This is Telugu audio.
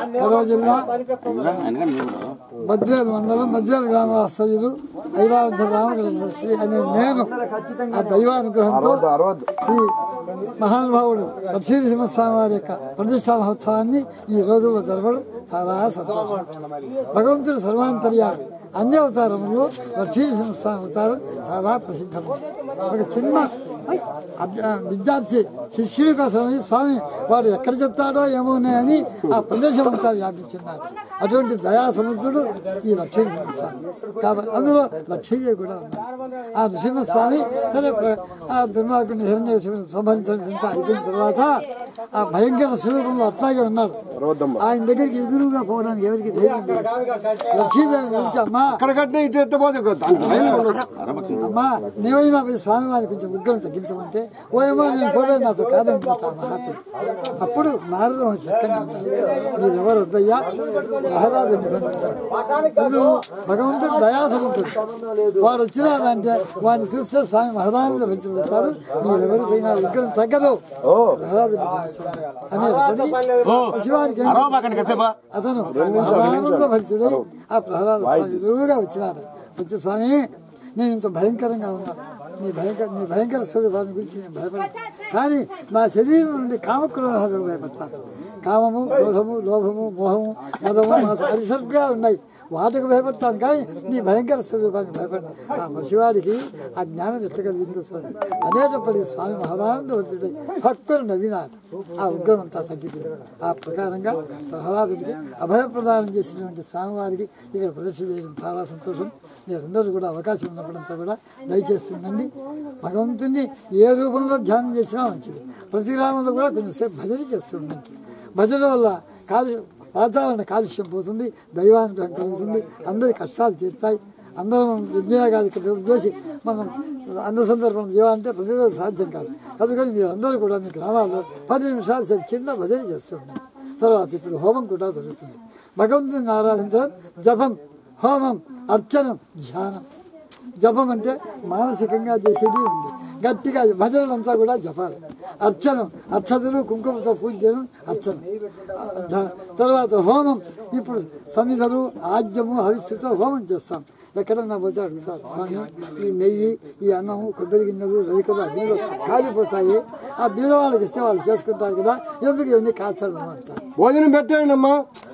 కడప జిల్లా మధ్వేలు మండలం మధ్వేలు గ్రామ వాస్తవ్యులు ఐరావత రామకృష్ణ శ్రీ అనే నేను ఆ దైవానుగ్రహంతో శ్రీ మహానుభావుడు లక్ష్మీనరసింహస్వామి వారి యొక్క ప్రతిష్టా మహోత్సవాన్ని ఈ రోజుల్లో జరపడం చాలా సంతోషం భగవంతుడు సర్వాంతర్యాలు అన్ని అవతారములు లక్ష్మీనరసింహస్వామి అవతారం చాలా ప్రసిద్ధం ఒక చిన్న అభ్య- విద్యార్థి శిష్యుడి కోసమని స్వామి వాడు ఎక్కడ చెప్తాడో ఏమోనే అని ఆ ప్రదేశం అంతా వ్యాపించున్నాడు అటువంటి దయా సముద్రుడు ఈ లక్ష్మీనరసింహస్వామి కాబట్టి అందులో లక్ష్మీదేవి కూడా ఉన్నారు ఆ నృసింహస్వామి సరే ప్ర- ఆ దుర్మార్గుని హిరణ్య సంహరించడం ఇంత అయిపోయిన తర్వాత ఆ భయంకర స్వరూపంలో అట్లాగే ఉన్నాడు ఆయన దగ్గరికి ఎదురుగా పోవడానికి ఎవరికి ధైర్యం లేదు లక్ష్మీదేవి నుంచి అమ్మా అక్కడ కట్టిన ఇటు ఎట్ట పోతే దాని భయం ఉండదు. అమ్మా నీవైనా పోయి స్వామివారి కొంచెం ఉగ్రం తగ్గించమంటే ఓ ఏమో నేను పోలేదు నాతో కాదని ఆ మహాత్ముడు అప్పుడు నారద మహర్షి ఎక్కడనే ఉన్నారు మీరెవరు వద్దయ్యా ప్రహ్లాదుని పంపించారు అందులో భగవంతుడు దయాసముద్రుడు వాడు వచ్చినాడంటే వాడిని చూస్తే స్వామి మహదానంద పెంచి పెడతాడు మీరెవరు పోయినా ఉగ్రం తగ్గదు ప్రహ్లాదుని పంపించారు అనేటప్పటికీ శివానికి ఏం అరవబాకండి కాసేపా అతను ఆనంద భక్తుడై ఆ ప్రహ్లాద స్వామి ఎదురుగా వచ్చినాడు వచ్చి స్వామి నేను ఇంత భయంకరంగా ఉన్నాను నీ భయంకర నీ భయంకర స్వరూపాన్ని గురించి నేను భయపడను కానీ నా శరీరం నుండి కామక్రోధాలు భయపడతాను కామము క్రోధము లోభము మోహము మదము నా అరిసర్గా ఉన్నాయి వాటికి భయపడతాను కానీ నీ భయంకర స్వరూపానికి భయపడను ఆ శివాడికి ఆ జ్ఞానం ఎట్లా కలిగిందో చూడండి అనేటప్పటికీ స్వామి మహానందవంతుడై భక్తులు నవ్వినాడు ఆ ఉగ్రం అంతా తగ్గిపోయింది ఆ ప్రకారంగా ప్రహ్లాదుడికి అభయప్రదానం చేసినటువంటి స్వామివారికి ఇక్కడ ప్రదర్శన చేయడం చాలా సంతోషం మీరందరూ కూడా అవకాశం ఉన్నప్పుడంతా కూడా దయచేసి ఉండండి భగవంతుని ఏ రూపంలో ధ్యానం చేసినా మంచిది ప్రతి గ్రామంలో కూడా కొంచెంసేపు భజన చేస్తూ ఉండండి భజన వల్ల కాలు వాతావరణ కాలుష్యం పోతుంది దైవానుగ్రహం కలుగుతుంది అందరి కష్టాలు తీరుతాయి అందరం యజ్ఞయాగాది చేసి మనం అన్న సందర్భం చేయాలంటే ప్రతిరోజు సాధ్యం కాదు అందుకని మీరు అందరూ కూడా మీ గ్రామాల్లో పది నిమిషాలు సేపు చిన్న భజన చేస్తుండండి తర్వాత ఇప్పుడు హోమం కూడా జరుగుతుంది భగవంతుని ఆరాధించడం జపం హోమం అర్చనం ధ్యానం జపం అంటే మానసికంగా చేసేది ఉంది గట్టిగా భజనలంతా కూడా జపాలి అర్చనం అక్షతలు కుంకుమతో పూజ చేయడం అర్చన ధ- తర్వాత హోమం ఇప్పుడు సమిధలు ఆజ్యము హవిష్యతో హోమం చేస్తాం ఎక్కడన్నా పోతే అడుగుతారు స్వామి ఈ నెయ్యి ఈ అన్నము కొబ్బరి గిన్నెలు రైతులు అగ్నిలో కాలిపోతాయి ఆ బీద వాళ్ళకి ఇస్తే వాళ్ళు చేసుకుంటారు కదా ఎందుకు ఇవన్నీ కాల్చడం అంటారు భోజనం పెట్టండి అమ్మా